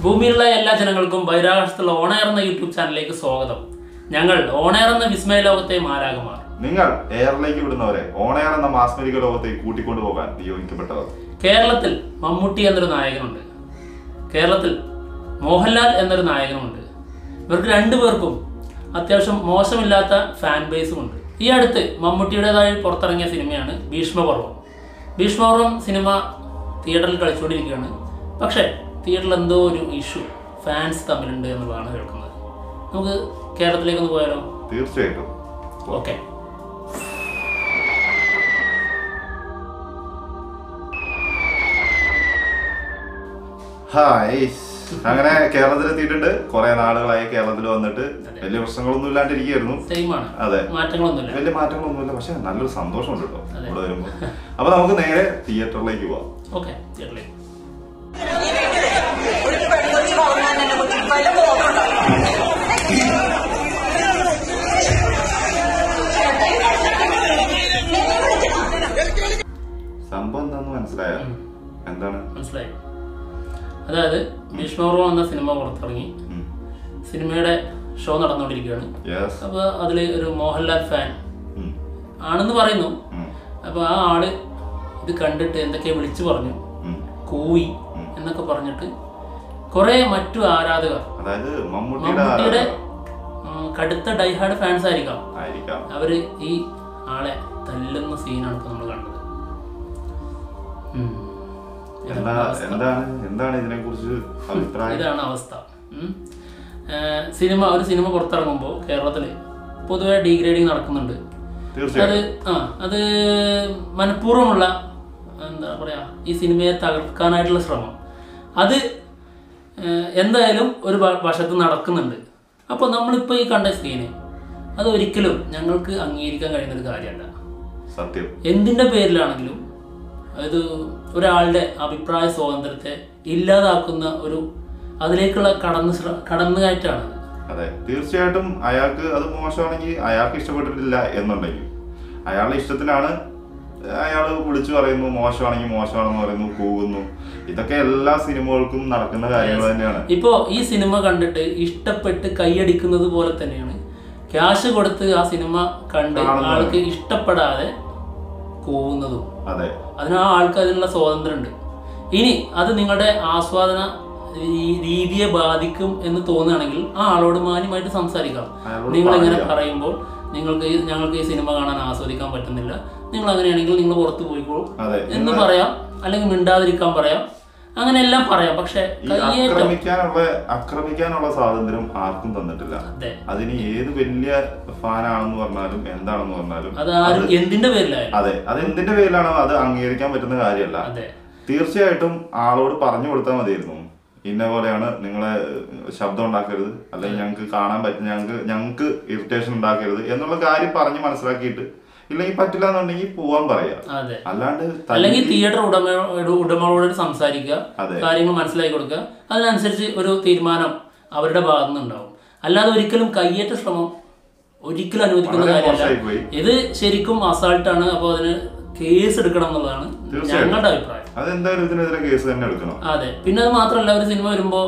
ഭൂമിയിലുള്ള എല്ലാ ജനങ്ങൾക്കും ബഹിരാകാശത്തുള്ള ഓണയർ എന്ന യൂട്യൂബ് ചാനലിലേക്ക് സ്വാഗതം ഞങ്ങൾ ഓണയർ എന്ന വിസ്മയ ലോകത്തെ മാലാകമാർ നിങ്ങൾ എയറിലേക്ക് വിടുന്നവരെ ഓണയർ എന്ന മാസ്മരിക ലോകത്തേക്ക് കൂട്ടിക്കൊണ്ടുപോകാൻ നിയോഗിക്കപ്പെട്ടവർ കേരളത്തിൽ മമ്മൂട്ടി എന്നൊരു നായകനുണ്ട് കേരളത്തിൽ മോഹൻലാൽ എന്നൊരു നായകനുമുണ്ട് ഇവർക്ക് രണ്ടുപേർക്കും അത്യാവശ്യം മോശമില്ലാത്ത ഫാൻ ബേസും ഉണ്ട് ഈ അടുത്ത് മമ്മൂട്ടിയുടേതായി പുറത്തിറങ്ങിയ സിനിമയാണ് ഭീഷ്മപർവം ഭീഷ്മപർവം സിനിമ തിയേറ്ററിൽ കളിച്ചുകൊണ്ടിരിക്കുകയാണ് പക്ഷേ തിയേറ്ററിൽ എന്തോ ഒരു ഇഷ്യൂ ഫാൻസ് തമ്മിലുണ്ട് എന്നുള്ളതാണ് കേൾക്കുന്നത് നമുക്ക് കേരളത്തിലേക്കൊന്ന് പോയാലോ തീർച്ചയായിട്ടും ഓക്കെ ഹായ് അങ്ങനെ കേരളത്തിൽ എത്തിയിട്ടുണ്ട് കുറെ നാളുകളായി കേരളത്തിൽ വന്നിട്ട് വലിയ പ്രശ്നങ്ങളൊന്നും ഇല്ലാണ്ടിരിക്കുകയായിരുന്നു സെയിമാണ് അതെ മാറ്റങ്ങളൊന്നുമില്ല വലിയ മാറ്റങ്ങളൊന്നുമില്ല പക്ഷെ നല്ലൊരു സന്തോഷമുണ്ട് കേട്ടോ ഇവിടെ വരുമ്പോൾ അപ്പൊ നമുക്ക് നേരെ തിയേറ്ററിലേക്ക് പോവാം ഓക്കെ തിയേറ്ററിലേക്ക് ഒരു പെൺകുട്ടി പറഞ്ഞാൽ എന്നെ കുട്ടി വല്ല ബോധമുണ്ടോ സംഭവം എന്താന്ന് മനസ്സിലായ എന്താണ് മനസ്സിലായി അതായത് ഭീഷ്മപർവം എന്ന സിനിമ പുറത്തിറങ്ങി സിനിമയുടെ ഷോ നടന്നുകൊണ്ടിരിക്കുകയാണ് യെസ് അപ്പോൾ അതിൽ ഒരു മോഹൻലാൽ ഫാൻ ആണെന്ന് പറയുന്നു അപ്പോൾ ആ ആള് ഇത് കണ്ടിട്ട് എന്തൊക്കെയോ വിളിച്ചു പറഞ്ഞു കൂവി എന്നൊക്കെ പറഞ്ഞിട്ട് കുറേ മറ്റു ആരാധകർ അതായത് മമ്മൂട്ടിയുടെ മമ്മൂട്ടിയുടെ ഉം, കടുത്ത ഡൈഹാർഡ് ഫാൻസ് ആയിരിക്കാം ആയിരിക്കാം അവര് ഈ ആളെ തല്ലുന്ന സീനാണ് ഇപ്പോൾ നമ്മൾ കണ്ടത് ഉം. എന്താ എന്താണ് എന്താണ് ഇതിനെ കുറിച്ച് അഭിപ്രായം ഇതാണ് അവസ്ഥ ഉം. ഏഹ് സിനിമ ഒരു സിനിമ പുറത്തിറങ്ങുമ്പോൾ കേരളത്തിൽ പൊതുവെ ഡീഗ്രേഡിങ് നടക്കുന്നുണ്ട് തീർച്ചയായും അത് ആ അത് മനഃപൂർവ്വമുള്ള എന്താ പറയാ ഈ സിനിമയെ തകർക്കാനായിട്ടുള്ള ശ്രമം അത് ഏഹ് എന്തായാലും ഒരു വ- വശത്ത് നടക്കുന്നുണ്ട് അപ്പോൾ നമ്മളിപ്പോൾ ഈ കണ്ട സീന് അത് ഒരിക്കലും ഞങ്ങൾക്ക് അംഗീകരിക്കാൻ കഴിയുന്ന ഒരു കാര്യമല്ല സത്യം എന്തിൻ്റെ പേരിലാണെങ്കിലും അത് ഒരാളുടെ അഭിപ്രായ സ്വാതന്ത്ര്യത്തെ ഇല്ലാതാക്കുന്ന ഒരു അതിലേക്കുള്ള കടന്നു ശ്ര- കടന്നുകയറ്റാണ് അതെ തീർച്ചയായിട്ടും അയാൾക്ക് അത് മോശമാണെങ്കിൽ അയാൾക്ക് ഇഷ്ടപ്പെട്ടിട്ടില്ല എന്നുണ്ടെങ്കിൽ അയാളുടെ ഇഷ്ടത്തിനാണ് അയാൾ വിളിച്ചു പറയുന്നു മോശമാണെങ്കിൽ മോശമാണെന്ന് പറയുന്നു പോകുന്നു ഇതൊക്കെ എല്ലാ സിനിമകൾക്കും നടക്കുന്ന കാര്യങ്ങൾ തന്നെയാണ് ഇപ്പോ ഈ സിനിമ കണ്ടിട്ട് ഇഷ്ടപ്പെട്ട് കൈയടിക്കുന്നത് പോലെ തന്നെയാണ് ക്യാഷ് കൊടുത്ത് ആ സിനിമ കണ്ട് കാണുന്നത്. ആൾക്ക് ഇഷ്ടപ്പെടാതെ കൂവുന്നതും അതെ അതിന് ആ ആൾക്ക് അതിനുള്ള സ്വാതന്ത്ര്യമുണ്ട് ഇനി അത് നിങ്ങളുടെ ആസ്വാദന രീ- രീതിയെ ബാധിക്കും എന്ന് തോന്നുകയാണെങ്കിൽ ആ ആളോട് മാന്യമായിട്ട് സംസാരിക്കാം അയാളോട് നിങ്ങൾ ഇങ്ങനെ പറയാം. പറയുമ്പോൾ നിങ്ങൾക്ക് ഈ- ഞങ്ങൾക്ക് ഈ സിനിമ കാണാൻ ആസ്വദിക്കാൻ പറ്റുന്നില്ല നിങ്ങൾ അങ്ങനെയാണെങ്കിൽ നിങ്ങൾ പുറത്ത് പോയിക്കോളൂ അതെ എന്ന് പറയാം അല്ലെങ്കിൽ മിണ്ടാതിരിക്കാൻ പറയാം അങ്ങനെയെല്ലാം പറയാം പക്ഷെ ഈ കയ്യേറ്റം ആക്രമിക്കാനുള്ള ആക്രമിക്കാനുള്ള സ്വാതന്ത്ര്യം ആർക്കും തന്നിട്ടില്ല അതെ അതിന് ഏത് വലിയ ഫാനാണെന്ന് പറഞ്ഞാലും എന്താണെന്ന് പറഞ്ഞാലും അത് ആരും എന്തിന്റെ പേരിലായാലും അതെ അത് എന്തിന്റെ പേരിലാണോ അത് അംഗീകരിക്കാൻ പറ്റുന്ന കാര്യമല്ല അതെ തീർച്ചയായിട്ടും ആളോട് പറഞ്ഞു കൊടുത്താൽ മതിയായിരുന്നു ഇന്ന പോലെയാണ് നിങ്ങളെ ഏഹ്, ശബ്ദം ഉണ്ടാക്കരുത് അല്ലെങ്കിൽ ഞങ്ങൾക്ക് കാണാൻ പറ്റും ഞങ്ങൾക്ക് ഞങ്ങൾക്ക് ഇറിറ്റേഷൻ ഉണ്ടാക്കരുത് എന്നുള്ള കാര്യം പറഞ്ഞ് മനസ്സിലാക്കിയിട്ട് ഇല്ലെങ്കിൽ പറ്റില്ല എന്നുണ്ടെങ്കിൽ പോവാൻ പറയാ അതെ അല്ലാണ്ട് അല്ലെങ്കിൽ തല്ലി- തിയേറ്റർ ഉടമ ഉടമകളോട് സംസാരിക്കുക അതെ. കാര്യങ്ങൾ മനസ്സിലാക്കി കൊടുക്കുക അതിനനുസരിച്ച് ഒരു തീരുമാനം അവരുടെ ഭാഗത്തു നിന്നുണ്ടാവും അല്ലാതെ ഒരിക്കലും കയ്യേറ്റ ശ്രമം ഒരിക്കലും അനുവദിക്കുന്ന വളരെ കാര്യമല്ല മോശമായിപ്പോയി. ഇത് ശരിക്കും അസാൾട്ടാണ് അപ്പോൾ അതിന് കേസ് എടുക്കണം എന്നുള്ളതാണ് തീർച്ചയായും. ഞങ്ങളുടെ അഭിപ്രായം അതെന്തായാലും ഇതിനെതിരെ കേസ് തന്നെ എടുക്കണം അതെ പിന്നെ അത് മാത്രമല്ല ഒരു സിനിമ വരുമ്പോൾ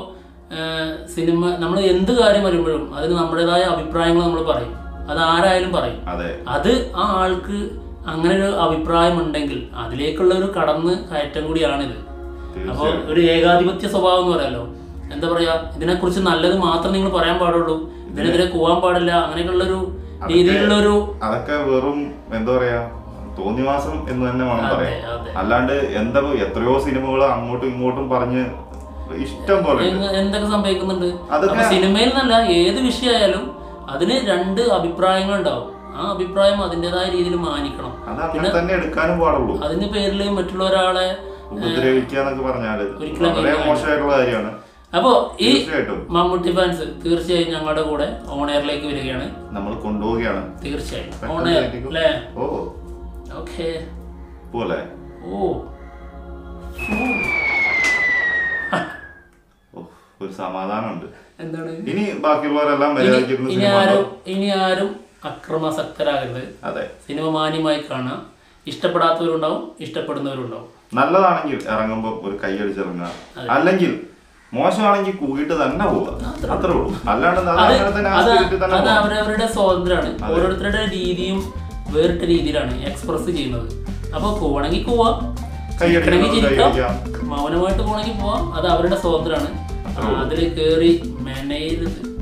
സിനിമ നമ്മൾ എന്ത് കാര്യം വരുമ്പോഴും അതിന് നമ്മുടേതായ അഭിപ്രായങ്ങൾ നമ്മൾ പറയും അത് ആരായാലും പറയും അതെ അത് ആ ആൾക്ക് അങ്ങനെ ഒരു അഭിപ്രായം ഉണ്ടെങ്കിൽ അതിലേക്കുള്ള ഒരു കടന്ന് കയറ്റം കൂടിയാണിത് അപ്പോൾ ഒരു ഏകാധിപത്യ സ്വഭാവം എന്ന് പറയാലോ എന്താ പറയാ ഇതിനെക്കുറിച്ച് നല്ലത് മാത്രം നിങ്ങൾ പറയാൻ പാടുള്ളൂ ഇതിനെതിരെ പോവാൻ പാടില്ല അങ്ങനെയൊക്കെയുള്ള ഒരു രീതിയിലുള്ള ഒരു അതൊക്കെ വെറും എന്താ പറയാ തോന്നിവാസം എന്ന് തന്നെ വേണം അതെ, പറയാം അതെ. അല്ലാണ്ട് എന്താ എത്രയോ സിനിമകൾ അങ്ങോട്ടും ഇങ്ങോട്ടും പറഞ്ഞ് ഇഷ്ടം പോലെ ഉണ്ട്. എങ്ങ- എന്തൊക്കെ സംഭവിക്കുന്നുണ്ട് അതൊക്കെ- അപ്പൊ സിനിമയിൽ നിന്നല്ല ഏത് വിഷയമായാലും അതിന് രണ്ട് അഭിപ്രായങ്ങൾ ഉണ്ടാവും ആ അഭിപ്രായം അതിൻ്റെതായ രീതിയിൽ മാനിക്കണം അത് അങ്ങനെ തന്നെ എടുക്കാനും പാടുള്ളൂ അതിന്റെ പേരിൽ മറ്റുള്ള ഒരാളെ ഉപദ്രവിക്കുക എന്നൊക്കെ പറഞ്ഞാല് ഒരിക്കലും വളരെ മോശമായിട്ടുള്ള കാര്യമാണ് അപ്പോ ഈ തീർച്ചയായിട്ടും മമ്മൂട്ടി ഫാൻസ് തീർച്ചയായും ഞങ്ങളുടെ കൂടെ ഓൺ എയറിലേക്ക് വരികയാണ് നമ്മൾ കൊണ്ടുപോവുകയാണ് തീർച്ചയായും പെട്ടെന്ന് ഓൺ എയർ കയറ്റിക്കോ. അല്ലേ ഓ ഓക്കെ പോലെ ഓ ഓ, ഒരു സമാധാനമുണ്ട് എന്താണ് ഇനി ബാക്കിയുള്ളവരെല്ലാം ഇനി മര്യാദയ്ക്കിരുന്ന് ഇനി സിനിമ ആരും കാണും. ഇനി ആരും അക്രമാസക്തരാകരുത് അതെ സിനിമ മാന്യമായി കാണാം ഇഷ്ടപ്പെടാത്തവരുണ്ടാവും ഇഷ്ടപ്പെടുന്നവരുണ്ടാവും നല്ലതാണെങ്കിൽ ഇറങ്ങുമ്പോൾ ഒരു കൈയടിച്ചിറങ്ങുക അല്ലെങ്കിൽ മോശമാണെങ്കിൽ കൂകിയിട്ട് തന്നെ പോവുക അത്രേ ഉള്ളൂ അല്ലാണ്ട് അത് അത് അങ്ങനെ തന്നെ ആ അത് സ്പിരിറ്റിൽ തന്നെ അത് പോവാം. അവരവരുടെ സ്വാതന്ത്ര്യമാണ് ഓരോരുത്തരുടെ രീതിയും വേറിട്ട രീതിയിലാണ് എക്സ്പ്രസ് ചെയ്യുന്നത് അപ്പോൾ പോവണമെങ്കിൽ പോവാം കൈയടിക്കണം, ചിരിക്കണമെങ്കിൽ ചിരിക്കാം കൈയടിക്കാം. മൗനമായിട്ട് പോകണമെങ്കിൽ പോവാം അത് അവരുടെ സ്വാതന്ത്ര്യമാണ് അതിൽ കയറി മെനയരുത്